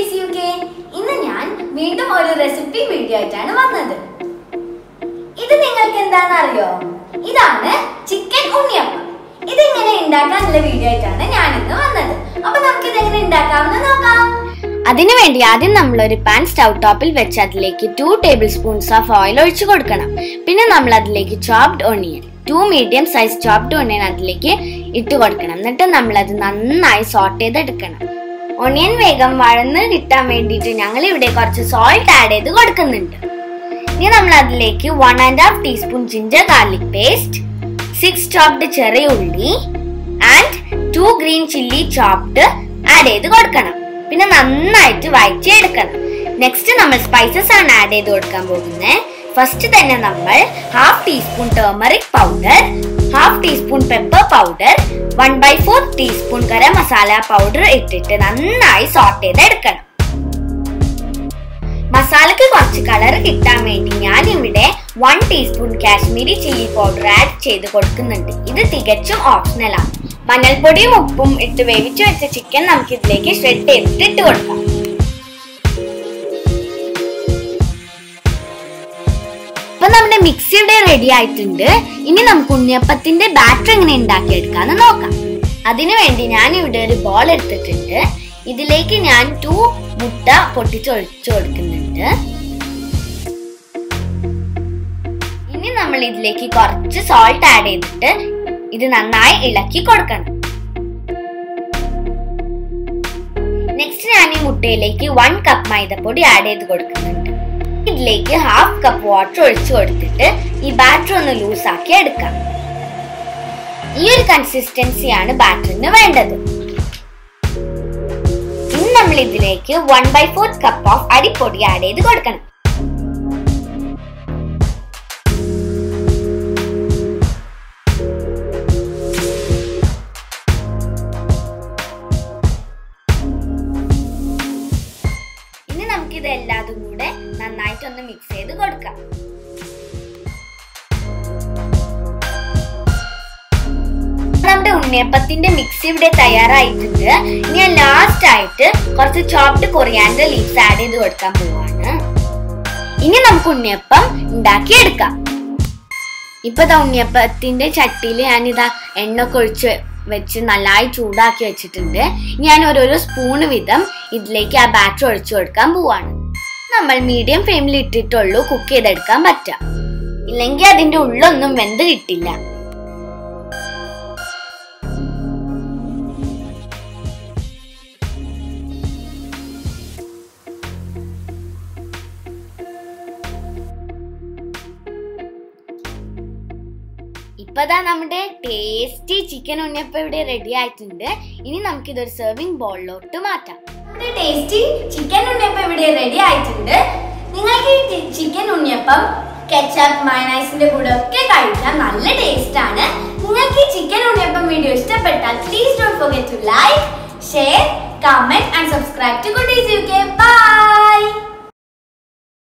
days you K ഇന്ന് ഞാൻ വീണ്ടും ഒരു റെസിപ്പി വീഡിയോ ആയിട്ടാണ് വന്നത് ഇത് നിങ്ങൾക്ക് എന്താണെന്ന് അറിയോ ഇതാണ് ചിക്കൻ ഉണ്ണിയപ്പം ഇതെങ്ങനെ ഉണ്ടാക്കാനുള്ള വീഡിയോ ആയിട്ടാണ് ഞാൻ ഇന്ന് വന്നത് അപ്പൊ നമുക്ക് ഇതെങ്ങനെ ഉണ്ടാക്കാമെന്ന് നോക്കാം അതിനുവേണ്ടി ആദ്യം നമ്മൾ ഒരു പാൻ സ്റ്റൗ ടോപ്പിൽ വെച്ച് അതിലേക്ക് two tablespoons of oil ഒഴിച്ചു കൊടുക്കണം പിന്നെ നമ്മൾ അതിലേക്ക് chopped onion two medium size chopped onion അതിലേക്ക് ഇട്ട് കൊടുക്കണം എന്നിട്ട് നമ്മൾ അത് നന്നായി സോട്ട് ചെയ്തെടുക്കണം ഒണിയൻ വേഗം വഴന്ന് കിട്ടാൻ വേണ്ടിയിട്ട് ഞങ്ങൾ ഇവിടെ കുറച്ച് സോൾട്ട് ആഡ് ചെയ്ത് കൊടുക്കുന്നുണ്ട് ഇനി നമ്മൾ അതിലേക്ക് one and half teaspoon ginger garlic paste six chopped ചെറിയ ഉള്ളി and two green chilli chopped add ചെയ്ത് കൊടുക്കണം പിന്നെ നന്നായിട്ട് വഴറ്റിയെടുക്കണം നെക്സ്റ്റ് നമ്മൾ സ്പൈസസ് ആണ് ആഡ് ചെയ്ത് കൊടുക്കാൻ പോകുന്നത് ഫസ്റ്റ് തന്നെ നമ്മൾ half teaspoon turmeric powder half teaspoon pepper powder one by four teaspoon garam masala powder ഇട്ടിട്ട് നന്നായി സോട്ട് ചെയ്തെടുക്കണം മസാലക്ക് കുറച്ച് കളർ കിട്ടാൻ വേണ്ടി ഞാൻ ഇവിടെ one teaspoon Kashmiri chilli powder add ചെയ്ത് കൊടുക്കുന്നുണ്ട് ഇത് തികച്ചും ഓപ്ഷണൽ ആണ് മഞ്ഞൾപ്പൊടിയും ഉപ്പും ഇട്ട് വേവിച്ചു വെച്ച ചിക്കൻ നമുക്ക് ഇതിലേക്ക് ഷ്രെഡ് ചെയ്തിട്ട് ഇട്ട് കൊടുക്കാം അപ്പൊ നമ്മുടെ മിക്സി ഇവിടെ റെഡി ആയിട്ടുണ്ട് ഇനി നമുക്ക് ഉണ്ണിയപ്പത്തിന്റെ ബാറ്റർ എങ്ങനെ ഉണ്ടാക്കിയെടുക്കാന്ന് നോക്കാം അതിനു വേണ്ടി ഞാൻ ഇവിടെ ഒരു ബോൾ എടുത്തിട്ടുണ്ട് ഇതിലേക്ക് ഞാൻ ടു മുട്ട പൊട്ടിച്ചൊഴിച്ചു കൊടുക്കുന്നുണ്ട് ഇനി നമ്മൾ ഇതിലേക്ക് കുറച്ച് സോൾട്ട് ആഡ് ചെയ്തിട്ട് ഇത് നന്നായി ഇളക്കി കൊടുക്കണം നെക്സ്റ്റ് ഞാൻ ഈ മുട്ടയിലേക്ക് വൺ കപ്പ് മൈദപ്പൊടി ആഡ് ചെയ്ത് കൊടുക്കുന്നുണ്ട് ഇതിലേക്ക് ഹാഫ് കപ്പ് വാട്ടർ ഒഴിച്ചു കൊടുത്തിട്ട് ഈ ബാറ്റർ ഒന്ന് ലൂസ് ആക്കി എടുക്കാം ഈ ഒരു കൺസിസ്റ്റൻസിയാണ് ബാറ്ററിന് വേണ്ടത് ഇനി നമ്മൾ ഇതിലേക്ക് one by fourth cup of അരിപ്പൊടി ആഡ് ചെയ്ത് കൊടുക്കണം ഇനി നമുക്ക് ഇത് എല്ലാതും കൂടെ നന്നായിട്ടൊന്ന് മിക്സ് ചെയ്ത് കൊടുക്കാം നമ്മുടെ ഉണ്ണിയപ്പത്തിന്റെ മിക്സ് ഇവിടെ തയ്യാറായിട്ടുണ്ട് ഇനി ഞാൻ ലാസ്റ്റ് ആയിട്ട് കുറച്ച് ചോപ്ഡ് കൊറിയാൻഡർ ലീവ്സ് ആഡ് ചെയ്ത് കൊടുക്കാൻ പോവാണ് ഇനി നമുക്ക് ഉണ്ണിയപ്പം ഉണ്ടാക്കിയെടുക്കാം ഇപ്പൊ ദാ ഉണ്ണിയപ്പത്തിന്റെ ചട്ടിയിൽ ഞാനിതാ എണ്ണ ഒക്കെ ഒഴിച്ച് വെച്ച് നന്നായി ചൂടാക്കി വെച്ചിട്ടുണ്ട് ഞാൻ ഓരോരോ സ്പൂണ് വീതം ഇതിലേക്ക് ആ ബാറ്റർ ഒഴിച്ചു കൊടുക്കാൻ പോവാണ് നമ്മൾ മീഡിയം ഫ്ലെയിമിൽ ഇട്ടിട്ടുള്ളൂ കുക്ക് ചെയ്തെടുക്കാൻ പറ്റാം ഇല്ലെങ്കിൽ അതിന്റെ ഉള്ളൊന്നും വെന്ത് കിട്ടില്ല ഇപ്പതാ നമ്മുടെ ടേസ്റ്റി ചിക്കൻ ഉണ്ണിയപ്പം ഇവിടെ റെഡി ആയിട്ടുണ്ട് ഇനി നമുക്ക് ഇതൊരു സെർവിങ് ബോളിലോട്ട് മാറ്റാം നമ്മുടെ ടേസ്റ്റി ചിക്കൻ ഉണ്ണിയപ്പം ഇവിടെ റെഡി ആയിട്ടുണ്ട് നിങ്ങൾക്ക് ഈ ചിക്കൻ ഉണ്ണിയപ്പം കെച്ചപ്പ് മയനൈസിന്റെ കൂടെ ഒക്കെ കഴിക്കാൻ നല്ല ടേസ്റ്റ് ആണ് നിങ്ങൾക്ക് ഈ ചിക്കൻ ഉണ്ണിയപ്പം വീഡിയോ ഇഷ്ടപ്പെട്ടാൽ please don't forget to like share comment and subscribe to good ease U K by